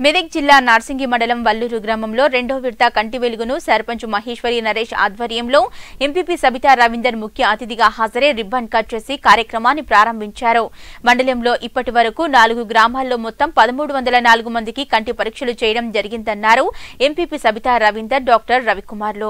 మెదక్ జిల్లా నార్సింగి మండలం వల్లూరు గ్రామంలో రెండో విడత కంటి వెలుగును సర్పంచ్ మహేశ్వరి నరేష్ ఆధ్వర్యంలో ఎంపీపీ సబితా రవీందర్ ముఖ్య అతిథిగా హాజరై రిబ్బన్ కట్ చేసి కార్యక్రమాన్ని ప్రారంభించారు మండలంలో ఇప్పటి వరకు నాలుగు గ్రామాల్లో మొత్తం పదమూడు వందల నాలుగు మందికి కంటి పరీక్షలు చేయడం జరిగిందన్నారు ఎంపీపీ సబితా రవీందర్ డాక్టర్ రవికుమార్లు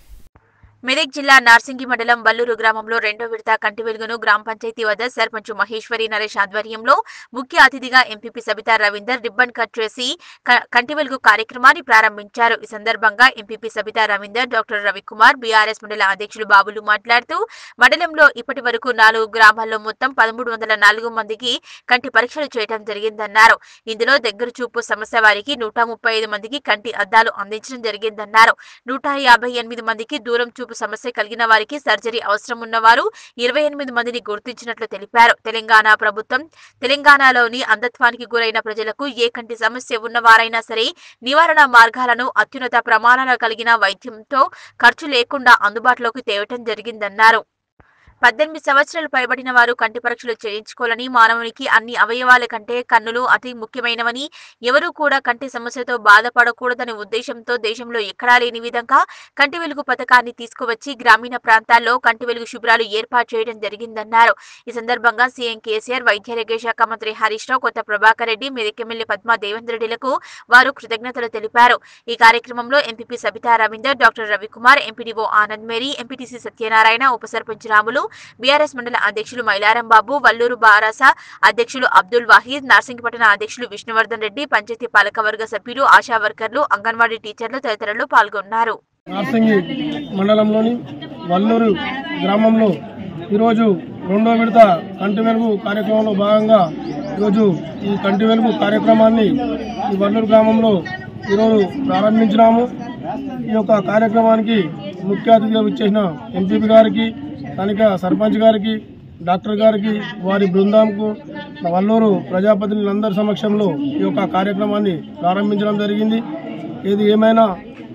మెదక్ జిల్లా నార్సింగి మండలం వల్లూరు గ్రామంలో రెండో విడత కంటి వెలుగును గ్రామ పంచాయతీ వద్ద సర్పంచ్ మహేశ్వరి నరేష్ ఆధ్వర్యంలో ముఖ్య అతిథిగా MPP Sabitha Ravinder ribbon cut చేసి క- కంటి వెలుగు కార్యక్రమాన్ని ప్రారంభించారు ఈ సందర్భంగా MPP Sabitha Ravinder doctor Ravikumar BRS మండల అధ్యక్షులు బాబులు మాట్లాడుతూ మండలంలో ఇప్పటి వరకు నాలుగు గ్రామాల్లో మొత్తం పదమూడు వందల నాలుగు మందికి కంటి పరీక్షలు చేయడం జరిగిందన్నారు ఇందులో దగ్గర చూపు సమస్య వారికి నూట ముప్పై ఐదు మందికి కంటి అద్దాలు అందించడం జరిగిందన్నారు నూట యాభై ఎనిమిది మందికి దూరం చూపు సమస్య కలిగిన వారికి సర్జరీ అవసరం ఉన్నవారు ఇరవై ఎనిమిది మందిని గుర్తించినట్లు తెలిపారు తెలంగాణ ప్రభుత్వం తెలంగాణలోని అంధత్వానికి గురైన ప్రజలకు ఏ కంటి సమస్య ఉన్నవారైనా సరే నివారణ మార్గాలను అత్యున్నత ప్రమాణాలు కలిగిన వైద్యంతో ఖర్చు లేకుండా అందుబాటులోకి తేవటం జరిగిందన్నారు పద్దెనిమిది సంవత్సరాలు పైబడిన వారు కంటి పరీక్షలు చేయించుకోవాలని మానవునికి అన్ని అవయవాల కంటే కన్నులు అతి ముఖ్యమైనవని ఎవరూ కూడా కంటి సమస్యతో బాధపడకూడదనే ఉద్దేశంతో దేశంలో ఎక్కడా లేని విధంగా కంటి వెలుగు పథకాన్ని తీసుకువచ్చి గ్రామీణ ప్రాంతాల్లో కంటి వెలుగు శిబిరాలు ఏర్పాటు చేయడం జరిగిందన్నారు ఈ సందర్భంగా సీఎం కేసీఆర్ వైద్యారోగ్య శాఖ మంత్రి హరీష్ రావు కొత్త ప్రభాకర్ రెడ్డి మెదక్ ఎమ్మెల్యే పద్మా దేవేంద్ర రెడ్డిలకు వారు కృతజ్ఞతలు తెలిపారు ఈ కార్యక్రమంలో MPP Sabitha Ravinder doctor Ravikumar MPDO Anand Mary MPTC Satyanarayana ఉప సర్పంచ్ రాములు బీఆర్ఎస్ మండల అధ్యక్షులు మైలారం బాబు వల్లూరు బారాస అధ్యక్షులు అబ్దుల్ వాహీద్ నార్సింగిపట్టణ అధ్యక్షులు విష్ణువర్ధన్ రెడ్డి పంచాయతీ పాలకవర్గ సభ్యులు ఆశా వర్కర్లు అంగన్వాడీ టీచర్లు తదితరులు పాల్గొన్నారు నార్సింగి మండలంలోని వల్లూరు గ్రామంలో ఈరోజు రెండో విడత కంటి వెలుగు కార్యక్రమంలో భాగంగా ఈరోజు ఈ కంటి వెలుగు కార్యక్రమాన్ని ఈ వల్లూరు గ్రామంలో ఈరోజు ప్రారంభించినాము ఈ యొక్క కార్యక్రమానికి ముఖ్య అతిథిగా విచ్చేసిన ఎంపీపీ గారికి స్థానిక సర్పంచ్ గారికి డాక్టర్ గారికి వారి బృందంకు వల్లూరు ప్రజాప్రతినిధులందరి సమక్షంలో ఈ యొక్క కార్యక్రమాన్ని ప్రారంభించడం జరిగింది ఏది ఏమైనా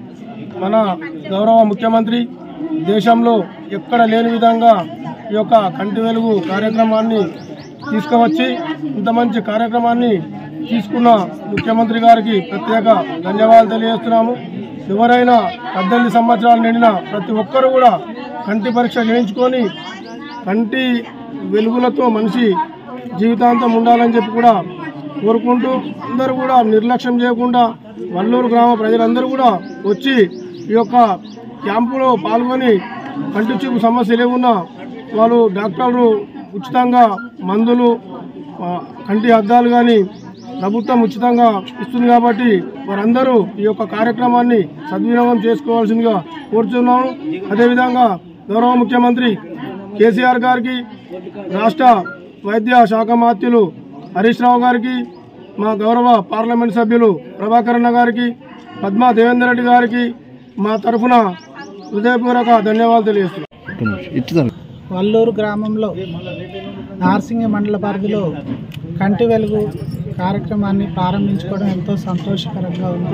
మన గౌరవ ముఖ్యమంత్రి దేశంలో ఎక్కడ లేని విధంగా ఈ యొక్క కంటి వెలుగు కార్యక్రమాన్ని తీసుకువచ్చి ఇంత మంచి కార్యక్రమాన్ని తీసుకున్న ముఖ్యమంత్రి గారికి ప్రత్యేక ధన్యవాదాలు తెలియజేస్తున్నాము ఎవరైనా పద్దెనిమిది సంవత్సరాలు నిండిన ప్రతి ఒక్కరు కూడా కంటి పరీక్ష చేయించుకొని కంటి వెలుగులతో మనిషి జీవితాంతం ఉండాలని చెప్పి కూడా కోరుకుంటూ అందరూ కూడా నిర్లక్ష్యం చేయకుండా వల్లూరు గ్రామ ప్రజలందరూ కూడా వచ్చి ఈ యొక్క క్యాంపులో పాల్గొని కంటి చూపు సమస్యలు ఏమున్నా వాళ్ళు డాక్టర్లు ఉచితంగా మందులు ఆ, కంటి అద్దాలు కానీ ప్రభుత్వం ఉచితంగా ఇస్తుంది కాబట్టి వారందరూ ఈ యొక్క కార్యక్రమాన్ని సద్వినియోగం చేసుకోవాల్సిందిగా కోరుతున్నాను అదేవిధంగా గౌరవ ముఖ్యమంత్రి కేసీఆర్ గారికి రాష్ట్ర వైద్య శాఖ మాత్యులు హరీష్ రావు గారికి మా గౌరవ పార్లమెంట్ సభ్యులు ప్రభాకర్ అన్న గారికి పద్మా దేవేందర్ రెడ్డి గారికి మా తరఫున హృదయపూర్వక ధన్యవాదాలు తెలియజేస్తున్నాను వల్లూరు గ్రామంలో నార్సింగి మండల పరిధిలో కంటి వెలుగు కార్యక్రమాన్ని ప్రారంభించుకోవడం ఎంతో సంతోషకరంగా ఉంది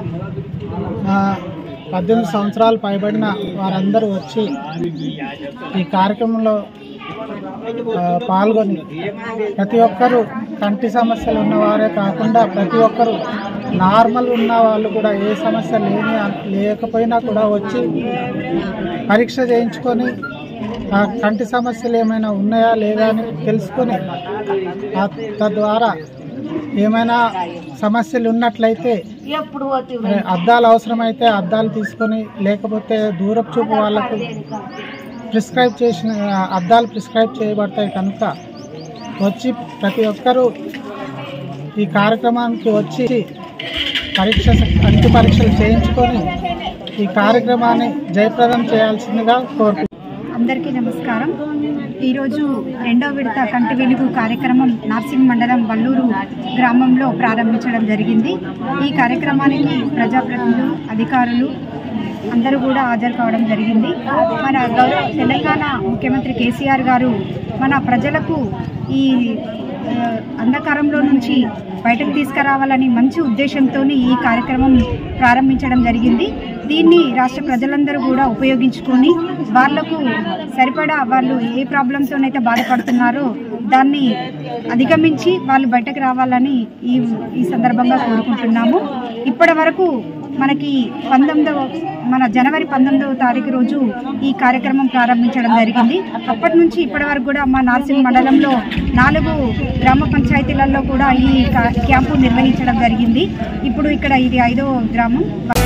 ఆ, పద్దెనిమిది సంవత్సరాలు పైబడిన వారందరూ వచ్చి ఈ కార్యక్రమంలో ఆ, పాల్గొని ప్రతి ఒక్కరూ కంటి సమస్యలు ఉన్నవారే కాకుండా ప్రతి ఒక్కరూ నార్మల్ ఉన్న వాళ్ళు కూడా ఏ సమస్య లేని లేకపోయినా కూడా వచ్చి పరీక్ష చేయించుకొని ఆ కంటి సమస్యలు ఏమైనా ఉన్నాయా లేదా అని తెలుసుకొని ఆ తద్వారా ఏమైనా సమస్యలు ఉన్నట్లయితే మరి అద్దాలు అవసరమైతే అద్దాలు తీసుకొని లేకపోతే దూరపు చూపు వాళ్ళకు ప్రిస్క్రైబ్ చేసిన అద్దాలు ప్రిస్క్రైబ్ చేయబడతాయి కనుక వచ్చి ప్రతి ఒక్కరూ ఈ కార్యక్రమానికి వచ్చి పరీక్ష కంటి పరీక్షలు చేయించుకొని ఈ కార్యక్రమాన్ని జయప్రదం చేయాల్సిందిగా కోరుకుంటున్నాను అందరికీ నమస్కారం ఈరోజు రెండో విడత కంటి వెలుగు కార్యక్రమం నార్సింగ్ మండలం వల్లూరు గ్రామంలో ప్రారంభించడం జరిగింది ఈ కార్యక్రమానికి ప్రజాప్రతినిధులు అధికారులు అందరూ కూడా హాజరు కావడం జరిగింది మన గౌరవ తెలంగాణ ముఖ్యమంత్రి కేసీఆర్ గారు మన ప్రజలకు ఈ అంధకారంలో నుంచి బయటకు తీసుకురావాలని మంచి ఉద్దేశంతో ఈ కార్యక్రమం ప్రారంభించడం జరిగింది దీన్ని రాష్ట్ర ప్రజలందరూ కూడా ఉపయోగించుకొని వాళ్లకు సరిపడా వాళ్ళు ఏ ప్రాబ్లంతోనైతే బాధపడుతున్నారో దాన్ని అధిగమించి వాళ్ళు బయటకు రావాలని ఈ ఈ సందర్భంగా కోరుకుంటున్నాము ఇప్పటి వరకు మనకి పంతొమ్మిదవ మన జనవరి పంతొమ్మిదవ తారీఖు రోజు ఈ కార్యక్రమం ప్రారంభించడం జరిగింది అప్పటి నుంచి ఇప్పటి వరకు కూడా మా నార్సింగ్ మండలంలో నాలుగు గ్రామ పంచాయతీలలో కూడా ఈ కా- క్యాంపు నిర్వహించడం జరిగింది ఇప్పుడు ఇక్కడ ఇది ఐదో గ్రామం